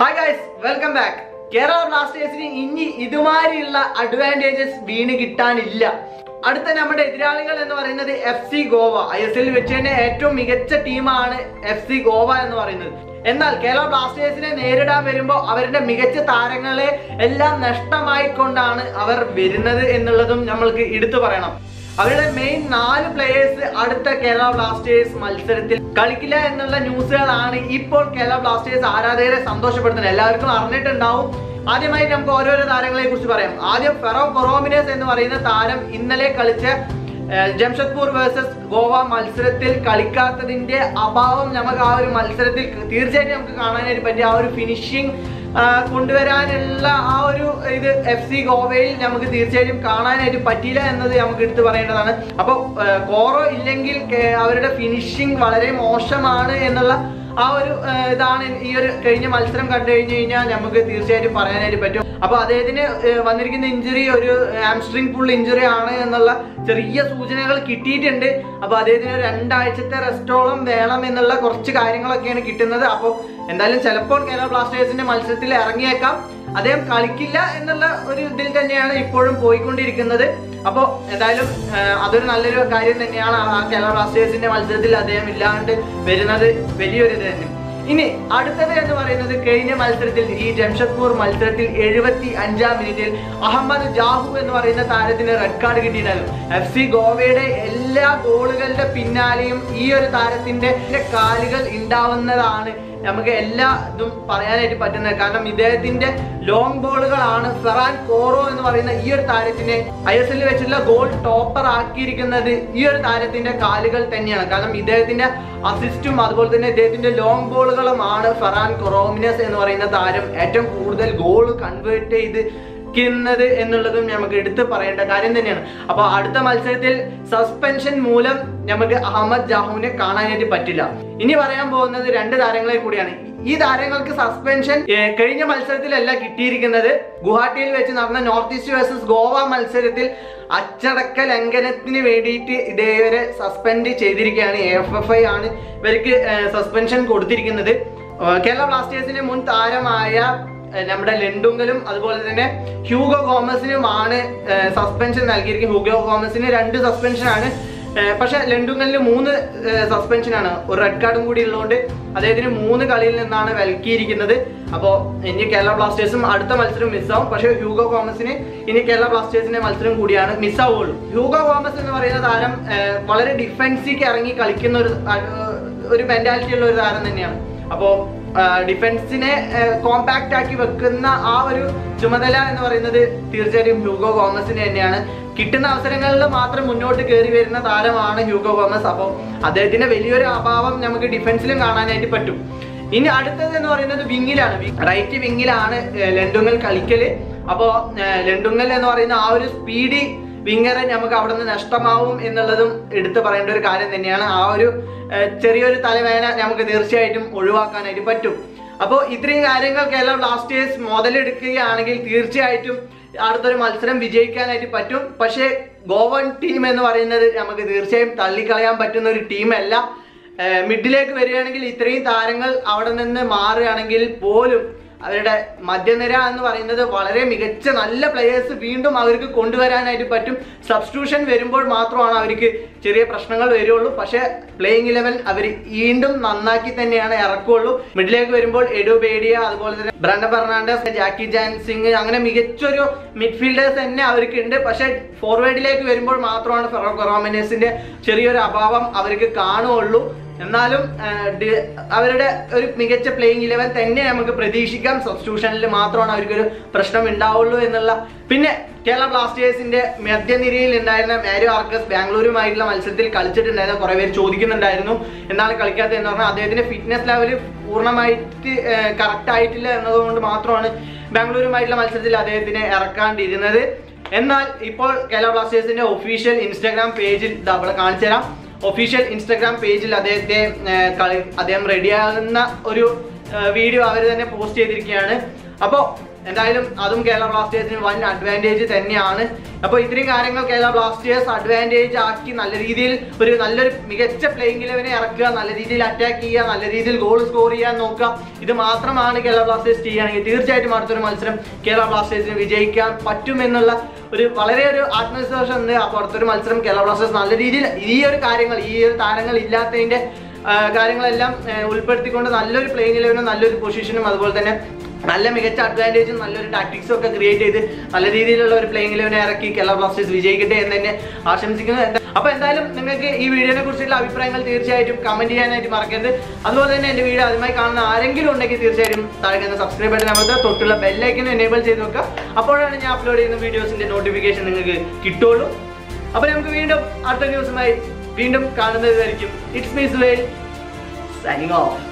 hi guys welcome back Kerala ബ്ലാസ്റ്റേഴ്സിന് ഇനി ഇതുമാതിരിയുള്ള advantages വീണ് കിട്ടാനില്ല അടുത്ത നമ്മുടെ എതിരാളികൾ എന്ന് പറയുന്നത് F C Goa I S എല്ലിൽ വെച്ച് തന്നെ ഏറ്റവും മികച്ച ടീമാണ് എഫ് സി ഗോവ എന്ന് പറയുന്നത് എന്നാൽ കേരള ബ്ലാസ്റ്റേഴ്സിനെ നേരിടാൻ വരുമ്പോൾ അവരുടെ മികച്ച താരങ്ങളെ എല്ലാം നഷ്ടമായിക്കൊണ്ടാണ് അവർ വരുന്നത് എന്നുള്ളതും നമ്മൾക്ക് എടുത്തു പറയണം അവരുടെ മെയിൻ നാല് പ്ലേയേഴ്സ് അടുത്ത കേരള ബ്ലാസ്റ്റേഴ്സ് മത്സരത്തിൽ കളിക്കില്ല എന്നുള്ള ന്യൂസുകളാണ് ഇപ്പോൾ കേരള ബ്ലാസ്റ്റേഴ്സ് ആരാധകരെ സന്തോഷപ്പെടുത്തുന്നത് എല്ലാവർക്കും അറിഞ്ഞിട്ടുണ്ടാവും ആദ്യമായി നമുക്ക് ഓരോരോ താരങ്ങളെ കുറിച്ച് പറയാം ആദ്യം ഫെറോ കൊറോമിനസ് എന്ന് പറയുന്ന താരം ഇന്നലെ കളിച്ച ഏഹ്, ജംഷഡ്പൂർ വേഴ്സസ് ഗോവ മത്സരത്തിൽ കളിക്കാത്തതിന്റെ അഭാവം നമുക്ക് ആ ഒരു മത്സരത്തിൽ തീർച്ചയായിട്ടും നമുക്ക് കാണാനായിട്ട് പറ്റിയ ആ ഒരു ഫിനിഷിംഗ് കൊണ്ടുവരാനുള്ള ആ ഒരു ഇത് എഫ് സി ഗോവയിൽ നമുക്ക് തീർച്ചയായിട്ടും കാണാനായിട്ട് പറ്റിയില്ല എന്നത് നമുക്ക് എടുത്തു പറയേണ്ടതാണ് അപ്പോൾ കോറോ ഇല്ലെങ്കിൽ കേ- അവരുടെ ഫിനിഷിംഗ് വളരെ മോശമാണ് എന്നുള്ള ആ ഒരു ഏഹ്, ഇതാണ് ഈ ഒരു കഴിഞ്ഞ മത്സരം കണ്ടു കഴിഞ്ഞു കഴിഞ്ഞാൽ നമുക്ക് തീർച്ചയായിട്ടും പറയാനായിട്ട് പറ്റും അപ്പൊ അദ്ദേഹത്തിന് ഏഹ്, വന്നിരിക്കുന്ന ഇഞ്ചുറി ഒരു ഹാംസ്ട്രിങ് ഫുൾ ഇഞ്ചുറി ആണ് എന്നുള്ള ചെറിയ സൂചനകൾ കിട്ടിയിട്ടുണ്ട് അപ്പൊ അദ്ദേഹത്തിന് ഒരു രണ്ടാഴ്ചത്തെ റെസ്റ്റോളം വേണം എന്നുള്ള കുറച്ച് കാര്യങ്ങളൊക്കെയാണ് കിട്ടുന്നത് അപ്പോൾ എന്തായാലും ചിലപ്പോൾ കേരള ബ്ലാസ്റ്റേഴ്സിന്റെ മത്സരത്തിൽ ഇറങ്ങിയേക്കാം അദ്ദേഹം കളിക്കില്ല എന്നുള്ള ഒരു ഇതിൽ തന്നെയാണ് ഇപ്പോഴും പോയിക്കൊണ്ടിരിക്കുന്നത് അപ്പോൾ എന്തായാലും ആ, അതൊരു നല്ലൊരു കാര്യം തന്നെയാണ് ആ കേരള ബ്ലാസ്റ്റേഴ്സിന്റെ മത്സരത്തിൽ അദ്ദേഹം ഇല്ലാണ്ട് വരുന്നത് വലിയൊരു ഇത് തന്നെ ഇനി അടുത്തത് എന്ന് പറയുന്നത് കഴിഞ്ഞ മത്സരത്തിൽ ഈ ജംഷഡ്പൂർ മത്സരത്തിൽ എഴുപത്തി അഞ്ചാം മിനിറ്റിൽ അഹമ്മദ് ജാഹു എന്ന് പറയുന്ന താരത്തിന് റെഡ് കാർഡ് കിട്ടിയിട്ടുണ്ടായിരുന്നു എഫ് സി ഗോവയുടെ എല്ലാ ഗോളുകളുടെ പിന്നാലെയും ഈ ഒരു താരത്തിന്റെ കാലുകൾ ഉണ്ടാവുന്നതാണ് നമുക്ക് എല്ലാ ഇതും പറയാനായിട്ട് പറ്റുന്നത് കാരണം ഇദ്ദേഹത്തിന്റെ ലോങ് ബോളുകളാണ് ഫെറാൻ കോറോ എന്ന് പറയുന്ന ഈ ഒരു താരത്തിനെ ഐ എസ് എല്ലിൽ വെച്ചുള്ള ഗോൾ ടോപ്പർ ആക്കിയിരിക്കുന്നത് ഈ ഒരു താരത്തിന്റെ കാലുകൾ തന്നെയാണ് കാരണം ഇദ്ദേഹത്തിന്റെ അസിസ്റ്റും അതുപോലെ തന്നെ ഇദ്ദേഹത്തിന്റെ ലോങ് ബോളുകളുമാണ് ഫെറാൻ കൊറോമിനസ് എന്ന് പറയുന്ന താരം ഏറ്റവും കൂടുതൽ ഗോൾ കൺവേർട്ട് ചെയ്ത് ക്കുന്നത് എന്നുള്ളതും നമുക്ക് എടുത്തു പറയേണ്ട കാര്യം തന്നെയാണ് അപ്പോൾ അടുത്ത മത്സരത്തിൽ സസ്പെൻഷൻ മൂലം നമുക്ക് അഹമ്മദ് ജാഹുവിനെ കാണാനായിട്ട് പറ്റില്ല ഇനി പറയാൻ പോകുന്നത് രണ്ട് താരങ്ങളെ കൂടിയാണ് ഈ താരങ്ങൾക്ക് സസ്പെൻഷൻ ഏർ, കഴിഞ്ഞ മത്സരത്തിലല്ല കിട്ടിയിരിക്കുന്നത് ഗുവാഹട്ടിയിൽ വെച്ച് നടന്ന നോർത്ത് ഈസ്റ്റ് വേഴ്സസ് ഗോവ മത്സരത്തിൽ അച്ചടക്ക ലംഘനത്തിന് വേണ്ടിയിട്ട് ഇതേവരെ സസ്പെൻഡ് ചെയ്തിരിക്കുകയാണ് എഫ് എഫ് ഐ ആണ് ഇവർക്ക് സസ്പെൻഷൻ കൊടുത്തിരിക്കുന്നത് ഏർ, കേരള ബ്ലാസ്റ്റേഴ്സിന്റെ മുൻ താരമായ ഏഹ് നമ്മുടെ ലെൻഡുങ്കലും അതുപോലെ തന്നെ ഹ്യൂഗോ ഗോമസിനുമാണ് സസ്പെൻഷൻ നൽകിയിരിക്കുന്നത് ഹ്യൂഗോ ഗോമസിന് രണ്ട് സസ്പെൻഷനാണ് പക്ഷെ ലെൻഡുങ്കലിന് മൂന്ന് സസ്പെൻഷനാണ് ഒരു റെഡ് കാർഡും കൂടി ഉള്ളതുകൊണ്ട് അദ്ദേഹത്തിന് മൂന്ന് കളിയിൽ നിന്നാണ് വിലക്കിയിരിക്കുന്നത് അപ്പോൾ ഇനി കേരള ബ്ലാസ്റ്റേഴ്സും അടുത്ത മത്സരം മിസ്സാവും പക്ഷേ ഹ്യൂഗോ ഗോമസിന് ഇനി കേരള ബ്ലാസ്റ്റേഴ്സിന്റെ മത്സരം കൂടിയാണ് മിസ്സാവുള്ളൂ ഹ്യൂഗോ ഗോമസ് എന്ന് പറയുന്ന താരം ഏഹ് വളരെ ഡിഫൻസിക്ക് ഇറങ്ങി കളിക്കുന്ന ഒരു ഏഹ് ഒരു മെന്റാലിറ്റി ഉള്ള ഒരു താരം തന്നെയാണ് അപ്പോൾ ഡിഫൻസിനെ കോമ്പാക്റ്റ് ആക്കി വെക്കുന്ന ആ ഒരു ചുമതല എന്ന് പറയുന്നത് തീർച്ചയായിട്ടും ഹ്യൂഗോ ഗോമസിന് തന്നെയാണ് കിട്ടുന്ന അവസരങ്ങളിൽ മാത്രം മുന്നോട്ട് കയറി വരുന്ന താരമാണ് ഹ്യൂഗോ ഗോമസ് അപ്പോൾ അദ്ദേഹത്തിന്റെ വലിയൊരു അഭാവം നമുക്ക് ഡിഫൻസിലും കാണാനായിട്ട് പറ്റും ഇനി അടുത്തത് എന്ന് പറയുന്നത് വിങ്ങിലാണ് റൈറ്റ് വിങ്ങിലാണ് ലണ്ടുങ്ങൽ കളിക്കല് അപ്പോൾ ലണ്ടുങ്ങൽ എന്ന് പറയുന്ന ആ ഒരു സ്പീഡി വിങ്ങറെ നമുക്ക് അവിടെ നിന്ന് നഷ്ടമാവും എന്നുള്ളതും എടുത്തു പറയേണ്ട ഒരു കാര്യം തന്നെയാണ് ആ ഒരു ഏഹ്, ചെറിയൊരു തലവേദന നമുക്ക് തീർച്ചയായിട്ടും ഒഴിവാക്കാനായിട്ട് പറ്റും അപ്പോൾ ഇത്രയും കാര്യങ്ങൾ കേരള ബ്ലാസ്റ്റേഴ്സ് മുതലെടുക്കുകയാണെങ്കിൽ തീർച്ചയായിട്ടും അടുത്തൊരു മത്സരം വിജയിക്കാനായിട്ട് പറ്റും പക്ഷേ ഗോവൻ ടീം എന്ന് പറയുന്നത് നമുക്ക് തീർച്ചയായും തള്ളിക്കളയാൻ പറ്റുന്ന ഒരു ടീമല്ല ഏഹ്, മിഡിലേക്ക് വരികയാണെങ്കിൽ ഇത്രയും താരങ്ങൾ അവിടെ നിന്ന് മാറുകയാണെങ്കിൽ പോലും അവരുടെ മധ്യനിര എന്ന് പറയുന്നത് വളരെ മികച്ച നല്ല പ്ലെയേഴ്സ് വീണ്ടും അവർക്ക് കൊണ്ടുവരാനായിട്ട് പറ്റും സബ്സ്റ്റിറ്റ്യൂഷൻ വരുമ്പോൾ മാത്രമാണ് അവർക്ക് ചെറിയ പ്രശ്നങ്ങൾ വരുള്ളൂ പക്ഷേ പ്ലേയിങ് ഇലവൻ അവർ വീണ്ടും നന്നാക്കി തന്നെയാണ് ഇറക്കുള്ളൂ മിഡിലേക്ക് വരുമ്പോൾ എഡു ബേഡിയ അതുപോലെ തന്നെ ബ്രണ്ട ഫെർണാണ്ടസ് ജാക്കി ജാൻ സിംഗ് അങ്ങനെ മികച്ചൊരു മിഡ്ഫീൽഡേഴ്സ് തന്നെ അവർക്ക് ഉണ്ട് പക്ഷേ ഫോർവേഡിലേക്ക് വരുമ്പോൾ മാത്രമാണ് ഫെറോ കൊറോമിനസിന്റെ ചെറിയൊരു അഭാവം അവർക്ക് കാണുകയുള്ളൂ എന്നാലും ആ, ഡി- അവരുടെ ഒരു മികച്ച പ്ലേയിങ് ഇലവൻ തന്നെ നമുക്ക് പ്രതീക്ഷിക്കാം സബ്സ്റ്റിറ്റ്യൂഷനിൽ മാത്രമാണ് അവർക്കൊരു പ്രശ്നം ഉണ്ടാവുള്ളൂ എന്നുള്ള പിന്നെ കേരള ബ്ലാസ്റ്റേഴ്സിന്റെ മധ്യനിരയിൽ ഉണ്ടായിരുന്ന മാരിയോ ആർക്കസ് ബാംഗ്ലൂരുമായിട്ടുള്ള മത്സരത്തിൽ കളിച്ചിട്ടുണ്ടായിരുന്ന കുറെ പേര് ചോദിക്കുന്നുണ്ടായിരുന്നു എന്താണ് കളിക്കാത്തത് എന്ന് പറഞ്ഞാൽ അദ്ദേഹത്തിന്റെ ഫിറ്റ്നസ് ലെവൽ പൂർണ്ണമായിട്ട് കറക്റ്റ് ആയിട്ടില്ല എന്നതുകൊണ്ട് മാത്രമാണ് ബാംഗ്ലൂരുമായിട്ടുള്ള മത്സരത്തിൽ അദ്ദേഹത്തിനെ ഇറക്കാണ്ടിരുന്നത് എന്നാൽ ഇപ്പോൾ കേരള ബ്ലാസ്റ്റേഴ്സിന്റെ ഒഫീഷ്യൽ ഇൻസ്റ്റാഗ്രാം പേജിൽ ഇതാ ഇവിടെ കാണിച്ചു തരാം ഒഫീഷ്യൽ ഇൻസ്റ്റാഗ്രാം പേജിൽ അദ്ദേഹത്തെ ഏർ, കളി അദ്ദേഹം റെഡിയാകുന്ന ഒരു വീഡിയോ അവർ തന്നെ പോസ്റ്റ് ചെയ്തിരിക്കുകയാണ് അപ്പോൾ എന്തായാലും അതും കേരള ബ്ലാസ്റ്റേഴ്സിന് വൻ അഡ്വാൻറ്റേജ് തന്നെയാണ് അപ്പോൾ ഇത്രയും കാര്യങ്ങൾ കേരള ബ്ലാസ്റ്റേഴ്സ് അഡ്വാൻറ്റേജ് ആക്കി നല്ല രീതിയിൽ ഒരു നല്ലൊരു മികച്ച പ്ലേയിങ് ഇലവനെ ഇറക്കുക നല്ല രീതിയിൽ അറ്റാക്ക് ചെയ്യുക നല്ല രീതിയിൽ ഗോൾ സ്കോർ ചെയ്യാൻ നോക്കുക ഇത് മാത്രമാണ് കേരള ബ്ലാസ്റ്റേഴ്സ് ചെയ്യുകയാണെങ്കിൽ തീർച്ചയായിട്ടും അടുത്തൊരു മത്സരം കേരള ബ്ലാസ്റ്റേഴ്സിന് വിജയിക്കാൻ പറ്റുമെന്നുള്ള ഒരു വളരെ ഒരു ആത്മവിശ്വാസം ഉണ്ട് അപ്പോൾ അടുത്തൊരു മത്സരം കേരള ബ്ലാസ്റ്റേഴ്സ് നല്ല രീതിയിൽ ഈ ഒരു കാര്യങ്ങൾ ഈ ഒരു താരങ്ങൾ ഇല്ലാത്തതിന്റെ ആ, കാര്യങ്ങളെല്ലാം ആ, ഉൾപ്പെടുത്തിക്കൊണ്ട് നല്ലൊരു പ്ലേയിങ് ഇലവനും നല്ലൊരു പൊസിഷനും അതുപോലെ തന്നെ നല്ല മികച്ച അഡ്വാൻറ്റേജും നല്ലൊരു ടാക്ടിക്സും ഒക്കെ ക്രിയേറ്റ് ചെയ്ത് നല്ല രീതിയിലുള്ള ഒരു പ്ലേയിങ് ഇലവനെ ഇറക്കി കേരള ബ്ലാസ്റ്റേഴ്സ് വിജയിക്കട്ടെ എന്ന് തന്നെ ആശംസിക്കുന്നു എന്താ- അപ്പൊ എന്തായാലും നിങ്ങൾക്ക് ഈ വീഡിയോനെ കുറിച്ചുള്ള അഭിപ്രായങ്ങൾ തീർച്ചയായിട്ടും കമന്റ് ചെയ്യാനായിട്ട് മറക്കരുത് അതുപോലെ തന്നെ എന്റെ വീഡിയോ ആദ്യമായി കാണുന്ന ആരെങ്കിലും ഉണ്ടെങ്കിൽ തീർച്ചയായും താഴെ സബ്സ്ക്രൈബ് ബട്ടൺ അമർത്തുക തൊട്ടുള്ള ബെല്ലൈക്കൻ എനേബിൾ ചെയ്ത് വെക്കുക അപ്പോഴാണ് ഞാൻ അപ്ലോഡ് ചെയ്യുന്ന വീഡിയോസിന്റെ നോട്ടിഫിക്കേഷൻ നിങ്ങൾക്ക് കിട്ടുള്ളൂ അപ്പൊ നമുക്ക് വീണ്ടും അടുത്ത ന്യൂസുമായി വീണ്ടും കാണുന്നതായിരിക്കും ഇറ്റ്സ് മീസ് വെയിൽ സൈനിങ് ഓഫ്